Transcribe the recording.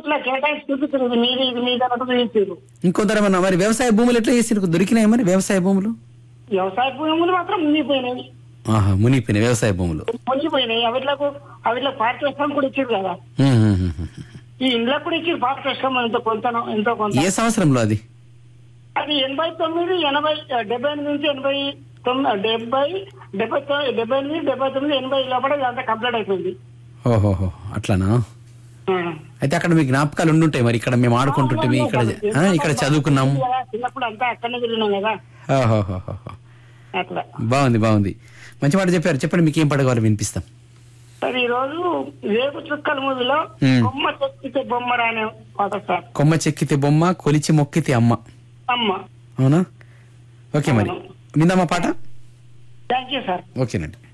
ఇట్లా కేటాయించి చూపించారు ఇది మీది ఇది మీది అన్నట్టు చూపించారు ఇంకొందరు ఏమన్నా మరి వ్యవసాయ భూములు ఎట్లా చేసి దొరికినాయి మరి వ్యవసాయ భూములు వ్యవసాయ భూములు మాత్రం మునిగిపోయినాయి ఆహా మునిగిపోయినాయి వ్యవసాయ భూములు మునిగిపోయినాయి అవిట్లకు అవిట్లకు పార్టీ వస్తాం కూడా ఇచ్చారు కదా ఉమ్, ఉమ్, ఉమ్, ఉమ్. ఈ ఇండ్లకు కూడా ఇచ్చారు పార్టీ వస్తాం ఎంతో కొంత ఎంతో కొంత ఏ సంవత్సరంలో అది అది ఎనభై తొమ్మిది ఎనభై డెబ్బై ఎనిమిది నుంచి ఎనభై తొమ్మిది డెబ్బై డెబ్బై తొ- డెబ్బై ఎనిమిది డెబ్బై తొమ్మిది ఎనభై లోపల ఇదంతా కంప్లీట్ అయిపోయింది ఓహోహో అట్లానా ఆ. అయితే అక్కడ మీ జ్ఞాపకాలు ఉండుంటాయి మరి ఇక్కడ మేము ఆడుకుంటుంటే మీ ఇక్కడ ఆ, ఇక్కడ చదువుకున్నాం కదా, చిన్నప్పుడు అంతా అక్కడనే తిరిగినాం కదా ఓహోహోహో. అట్లా బాగుంది బాగుంది మంచి మాట చెప్పారు చెప్పండి మీకు ఏం పాట కావాలో వినిపిస్తాం సార్ ఈ రోజు వేగు చుక్కల మూవీలో మ్మ్. బొమ్మ చెక్కితే బొమ్మరా అనే పాట సార్ కొమ్మ చెక్కితే బొమ్మ కొలిచి మొక్కితే అమ్మ అమ్మ అవునా ఓకే మరి విందామా పాట థ్యాంక్ యూ సార్ ఓకేనండి